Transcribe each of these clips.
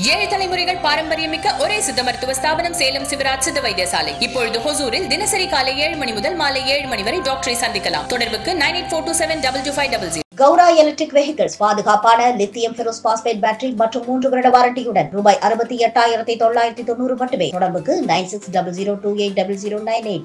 ஏழு தலைமுறைகள் பாரம்பரியமிக்க ஒரே சித்த மருத்துவ ஸ்தாபனம் சேலம் சிவராஜ் சித்த வைத்தியசாலை இப்பொழுது ஹொசூரில் தினசரி காலை ஏழு மணி முதல் மாலை ஏழு மணி வரை டாக்டரை சந்திக்கலாம் தொடர்புக்கு nine eight four two seven double two five double zero Gaura electric vehicles பாதுகாப்பான லித்தியம் ஃபெரோஸ் பாஸ்பேட் பேட்டரி மற்றும் மூன்று வருட வாரண்டியுடன் ரூபாய் அறுபத்தி எட்டாயிரத்தி தொள்ளாயிரத்தி தொண்ணூறு மட்டுமே தொடர்புக்கு nine six double zero two eight double zero nine eight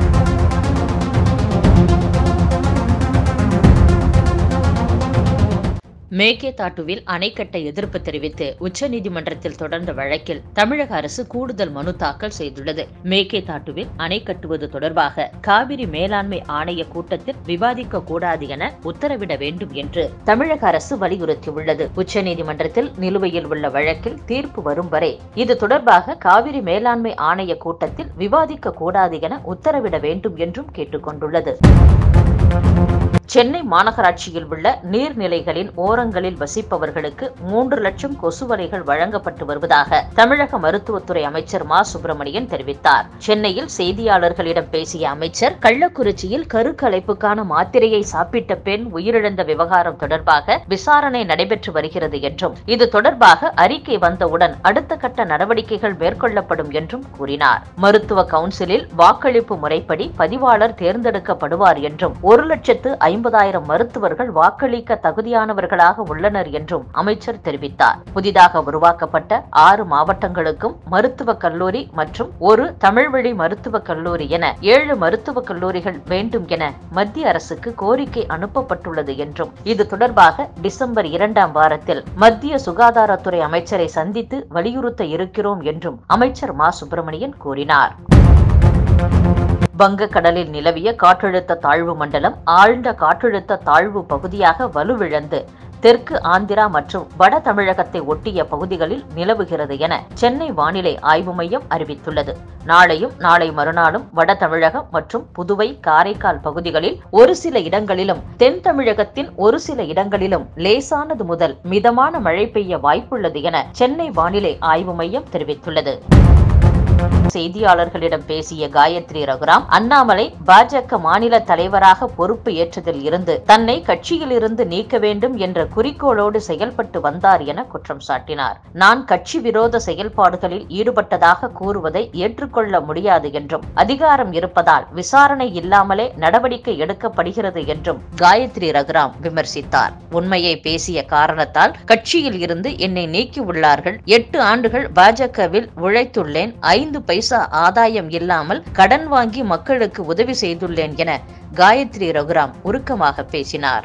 மேகேதாட்டுவில் அணை கட்ட எதிர்ப்பு தெரிவித்து உச்சநீதிமன்றத்தில் தொடர்ந்த வழக்கில் தமிழக அரசு கூடுதல் மனு தாக்கல் செய்துள்ளது மேகேதாட்டுவில் அணை கட்டுவது தொடர்பாக காவிரி மேலாண்மை ஆணைய கூட்டத்தில் விவாதிக்க கூடாது என உத்தரவிட வேண்டும் என்று தமிழக அரசு வலியுறுத்தியுள்ளது உச்சநீதிமன்றத்தில் நிலுவையில் உள்ள வழக்கில் தீர்ப்பு வரும் வரை இது தொடர்பாக காவிரி மேலாண்மை ஆணைய கூட்டத்தில் விவாதிக்க கூடாது என உத்தரவிட வேண்டும் என்றும் கேட்டுக்கொண்டுள்ளது சென்னை மாநகராட்சியில் உள்ள நீர்நிலைகளின் ஓரங்களில் வசிப்பவர்களுக்கு மூன்று லட்சம் கொசுவலைகள் வழங்கப்பட்டு வருவதாக தமிழக மருத்துவத்துறை அமைச்சர் மா சுப்பிரமணியன் தெரிவித்தார் சென்னையில் செய்தியாளர்களிடம் பேசிய அமைச்சர் கள்ளக்குறிச்சியில் கருக்கலைப்புக்கான மாத்திரையை சாப்பிட்ட பெண் உயிரிழந்த விவகாரம் தொடர்பாக விசாரணை நடைபெற்று வருகிறது என்றும் இது தொடர்பாக அறிக்கை வந்தவுடன் அடுத்த கட்ட நடவடிக்கைகள் மேற்கொள்ளப்படும் என்றும் கூறினார் மருத்துவ கவுன்சிலில் வாக்களிப்பு முறைப்படி பதிவாளர் தேர்ந்தெடுக்கப்படுவார் என்றும் ஒரு லட்சத்து ஐம்பதாயிரம் மருத்துவர்கள் வாக்களிக்க தகுதியானவர்களாக உள்ளனர் என்றும் அமைச்சர் தெரிவித்தார் புதிதாக உருவாக்கப்பட்ட ஆறு மாவட்டங்களுக்கும் மருத்துவக் கல்லூரி மற்றும் ஒரு தமிழ்வழி மருத்துவக் கல்லூரி என ஏழு மருத்துவக் கல்லூரிகள் வேண்டும் என மத்திய அரசுக்கு கோரிக்கை அனுப்பப்பட்டுள்ளது என்றும் இது தொடர்பாக டிசம்பர் இரண்டாம் வாரத்தில் மத்திய சுகாதாரத்துறை அமைச்சரை சந்தித்து வலியுறுத்த இருக்கிறோம் என்றும் அமைச்சர் மா சுப்பிரமணியன் கூறினார் வங்கக்கடலில் நிலவிய காற்றழுத்த தாழ்வு மண்டலம் ஆழ்ந்த காற்றழுத்த தாழ்வு பகுதியாக வலுவிழந்து தெற்கு ஆந்திரா மற்றும் வட தமிழகத்தை ஒட்டிய பகுதிகளில் நிலவுகிறது என சென்னை வானிலை ஆய்வு மையம் அறிவித்துள்ளது நாளையும் நாளை மறுநாளும் வட தமிழகம் மற்றும் புதுவை காரைக்கால் பகுதிகளில் ஒரு சில இடங்களிலும் தென் தமிழகத்தின் ஒரு சில இடங்களிலும் லேசானது முதல் மிதமான மழை பெய்ய வாய்ப்புள்ளது என சென்னை வானிலை ஆய்வு மையம் தெரிவித்துள்ளது செய்தியாளர்களிடம் பேசிய காயத்ரி ரகுராம் அண்ணாமலை பாஜக மாநில தலைவராக பொறுப்பு ஏற்றதில் இருந்து தன்னை கட்சியில் இருந்து நீக்க வேண்டும் என்ற குறிக்கோளோடு செயல்பட்டு வந்தார் என குற்றம் சாட்டினார் நான் கட்சி விரோத செயல்பாடுகளில் ஈடுபட்டதாக கூறுவதை ஏற்றுக்கொள்ள முடியாது என்றும் அதிகாரம் இருப்பதால் விசாரணை இல்லாமலே நடவடிக்கை எடுக்கப்படுகிறது என்றும் காயத்ரி ரகுராம் விமர்சித்தார் உண்மையை பேசிய காரணத்தால் கட்சியில் இருந்து என்னை நீக்கியுள்ளார்கள் எட்டு ஆண்டுகள் பாஜகவில் உழைத்துள்ளேன் ஐந்து பைசா ஆதாயம் இல்லாமல் கடன் வாங்கி மக்களுக்கு உதவி செய்துள்ளேன் என காயத்ரி ரகுராம் உருக்கமாக பேசினார்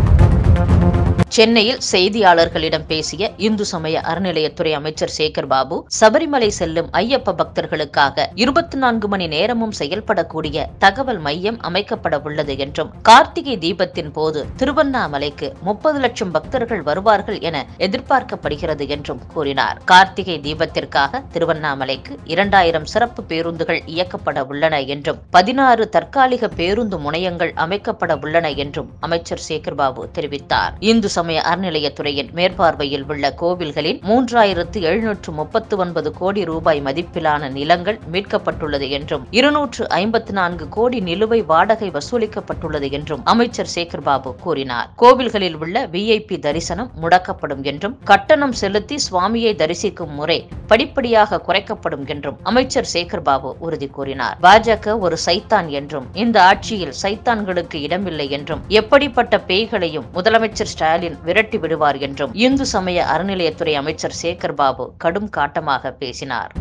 சென்னையில் செய்தியாளர்களிடம் பேசிய இந்து சமய அறநிலையத்துறை அமைச்சர் சேகர் பாபு சபரிமலை செல்லும் ஐயப்ப பக்தர்களுக்காக இருபத்தி நான்கு மணி நேரமும் செயல்படக்கூடிய தகவல் மையம் அமைக்கப்பட உள்ளது என்றும் கார்த்திகை தீபத்தின் போது திருவண்ணாமலைக்கு முப்பது லட்சம் பக்தர்கள் வருவார்கள் என எதிர்பார்க்கப்படுகிறது என்றும் கூறினார் கார்த்திகை தீபத்திற்காக திருவண்ணாமலைக்கு இரண்டாயிரம் சிறப்பு பேருந்துகள் இயக்கப்பட உள்ளன என்றும் பதினாறு தற்காலிக பேருந்து முனையங்கள் அமைக்கப்பட உள்ளன என்றும் அமைச்சர் சேகர்பாபு தெரிவித்தார் இந்து சமய அறநிலையத்துறையின் மேற்பார்வையில் உள்ள கோவில்களின் மூன்றாயிரத்து எழுநூற்று முப்பத்து ஒன்பது கோடி ரூபாய் மதிப்பிலான நிலங்கள் மீட்கப்பட்டுள்ளது என்றும் இருநூற்று ஐம்பத்து நான்கு கோடி நிலுவை வாடகை வசூலிக்கப்பட்டுள்ளது என்றும் அமைச்சர் சேகர்பாபு கூறினார் கோவில்களில் உள்ள விஐபி தரிசனம் முடக்கப்படும் என்றும் கட்டணம் செலுத்தி சுவாமியை தரிசிக்கும் முறை படிப்படியாக குறைக்கப்படும் என்றும் அமைச்சர் சேகர்பாபு உறுதி கூறினார் பாஜக ஒரு சைத்தான் என்றும் இந்த ஆட்சியில் சைத்தான்களுக்கு இடமில்லை என்றும் எப்படிப்பட்ட பேய்களையும் முதலமைச்சர் ஸ்டாலின் விரட்டி விடுவார் என்றும் இந்து சமய அறநிலையத்துறை அமைச்சர் சேகர் பாபு கடும் காட்டமாக பேசினார்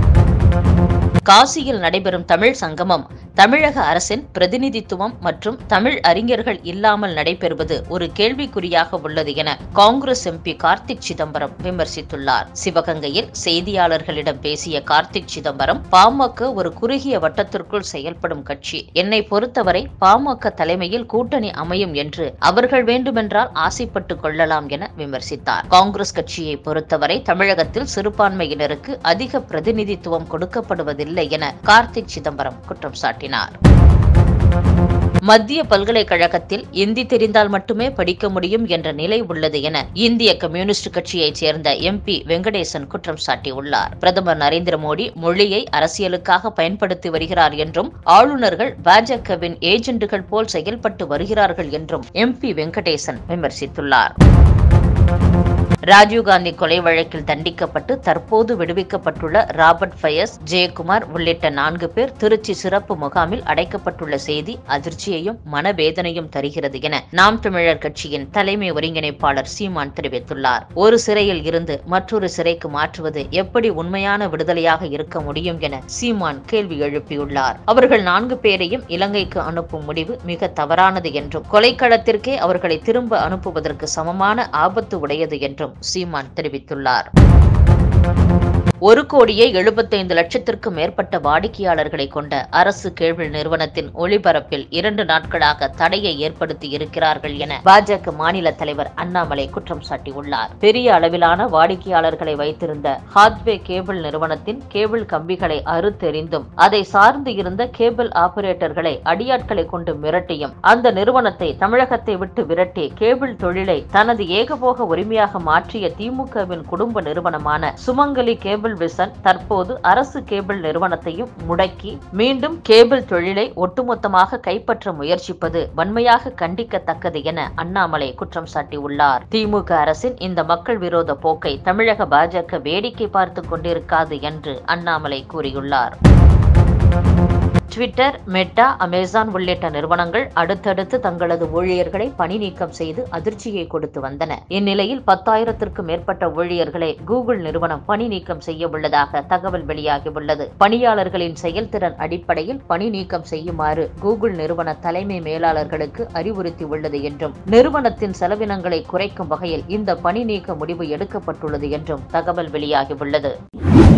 காசியில் நடைபெறும் தமிழ் சங்கமம் தமிழக அரசின் பிரதிநிதித்துவம் மற்றும் தமிழ் அறிஞர்கள் இல்லாமல் நடைபெறுவது ஒரு கேள்விக்குறியாக உள்ளது என காங்கிரஸ் எம்பி கார்த்திக் சிதம்பரம் விமர்சித்துள்ளார் சிவகங்கையில் செய்தியாளர்களிடம் பேசிய கார்த்திக் சிதம்பரம் பாமக ஒரு குறுகிய வட்டத்திற்குள் செயல்படும் கட்சி என்னை பொறுத்தவரை பாமக தலைமையில் கூட்டணி அமையும் என்று அவர்கள் வேண்டுமென்றால் ஆசைப்பட்டுக் கொள்ளலாம் என விமர்சித்தார் காங்கிரஸ் கட்சியை பொறுத்தவரை தமிழகத்தில் சிறுபான்மையினருக்கு அதிக பிரதிநிதித்துவம் கொடுக்கப்படுவதில்லை என கார்த்திக் சிதம்பரம் குற்றம் சாட்டினார் மத்திய பல்கலைக்கழகத்தில் இந்தி தெரிந்தால் மட்டுமே படிக்க முடியும் என்ற நிலை உள்ளது என இந்திய கம்யூனிஸ்ட் கட்சியைச் சேர்ந்த எம்பி வெங்கடேசன் குற்றம் சாட்டியுள்ளார் பிரதமர் நரேந்திர மோடி மொழியை அரசியலுக்காக பயன்படுத்தி வருகிறார் என்றும் ஆளுநர்கள் பாஜகவின் ஏஜென்ட்டுகள் போல் செயல்பட்டு வருகிறார்கள் என்றும் எம்பி வெங்கடேசன் விமர்சித்துள்ளார் ராஜீவ்காந்தி கொலை வழக்கில் தண்டிக்கப்பட்டு தற்போது விடுவிக்கப்பட்டுள்ள ராபர்ட் ஃபயஸ் ஜெயக்குமார் உள்ளிட்ட நான்கு பேர் திருச்சி சிறப்பு முகாமில் அடைக்கப்பட்டுள்ள செய்தி அதிர்ச்சியையும் மனவேதனையும் தருகிறது என நாம் தமிழர் கட்சியின் தலைமை ஒருங்கிணைப்பாளர் சீமான் தெரிவித்துள்ளார் ஒரு சிறையில் இருந்து மற்றொரு சிறைக்கு மாற்றுவது எப்படி உண்மையான விடுதலையாக இருக்க முடியும் என சீமான் கேள்வி எழுப்பியுள்ளார் அவர்கள் நான்கு பேரையும் இலங்கைக்கு அனுப்பும் முடிவு மிக தவறானது என்றும் கொலைக்களத்திற்கே அவர்களை திரும்ப அனுப்புவதற்கு சமமான ஆபத்து உடையது என்றும் சீமான் தெரிவித்துள்ளார் ஒரு கோடியே எழுபத்தைந்து லட்சத்திற்கும் மேற்பட்ட வாடிக்கையாளர்களை கொண்ட அரசு கேபிள் நிறுவனத்தின் ஒளிபரப்பில் இரண்டு நாட்களாக தடையை ஏற்படுத்தி இருக்கிறார்கள் என பாஜக மாநில தலைவர் அண்ணாமலை குற்றம் சாட்டியுள்ளார் பெரிய அளவிலான வாடிக்கையாளர்களை வைத்திருந்த ஹாத்வே கேபிள் நிறுவனத்தின் கேபிள் கம்பிகளை அறுத்தெறிந்தும் அதை சார்ந்து இருந்த கேபிள் ஆபரேட்டர்களை அடியாட்களை கொண்டு மிரட்டியும் அந்த நிறுவனத்தை தமிழகத்தை விட்டு விரட்டி கேபிள் தொழிலை தனது ஏகபோக உரிமையாக மாற்றிய திமுகவின் குடும்ப நிறுவனமான சுமங்கலி கேபிள் விசன் தற்போது அரசு கேபிள் நிறுவனத்தையும் முடக்கி மீண்டும் கேபிள் தொழிலை ஒட்டுமொத்தமாக கைப்பற்ற முயற்சிப்பது வன்மையாக கண்டிக்கத்தக்கது என அண்ணாமலை குற்றம் சாட்டியுள்ளார் திமுக அரசின் இந்த மக்கள் விரோத போக்கை தமிழக பாஜக வேடிக்கை பார்த்து கொண்டிருக்காது என்று அண்ணாமலை கூறியுள்ளார் ட்விட்டர் மெட்டா அமேசான் உள்ளிட்ட நிறுவனங்கள் அடுத்தடுத்து தங்களது ஊழியர்களை பணி நீக்கம் செய்து அதிர்ச்சியை கொடுத்து வந்தன இந்நிலையில் பத்தாயிரத்திற்கும் மேற்பட்ட ஊழியர்களை கூகுள் நிறுவனம் பணி நீக்கம் செய்ய உள்ளதாக தகவல் வெளியாகியுள்ளது பணியாளர்களின் செயல்திறன் அடிப்படையில் பணி நீக்கம் செய்யுமாறு கூகுள் நிறுவன தலைமை மேலாளர்களுக்கு அறிவுறுத்தி உள்ளது என்றும் நிறுவனத்தின் செலவினங்களை குறைக்கும் வகையில் இந்த பணி நீக்க முடிவு எடுக்கப்பட்டுள்ளது என்றும் தகவல் வெளியாகியுள்ளது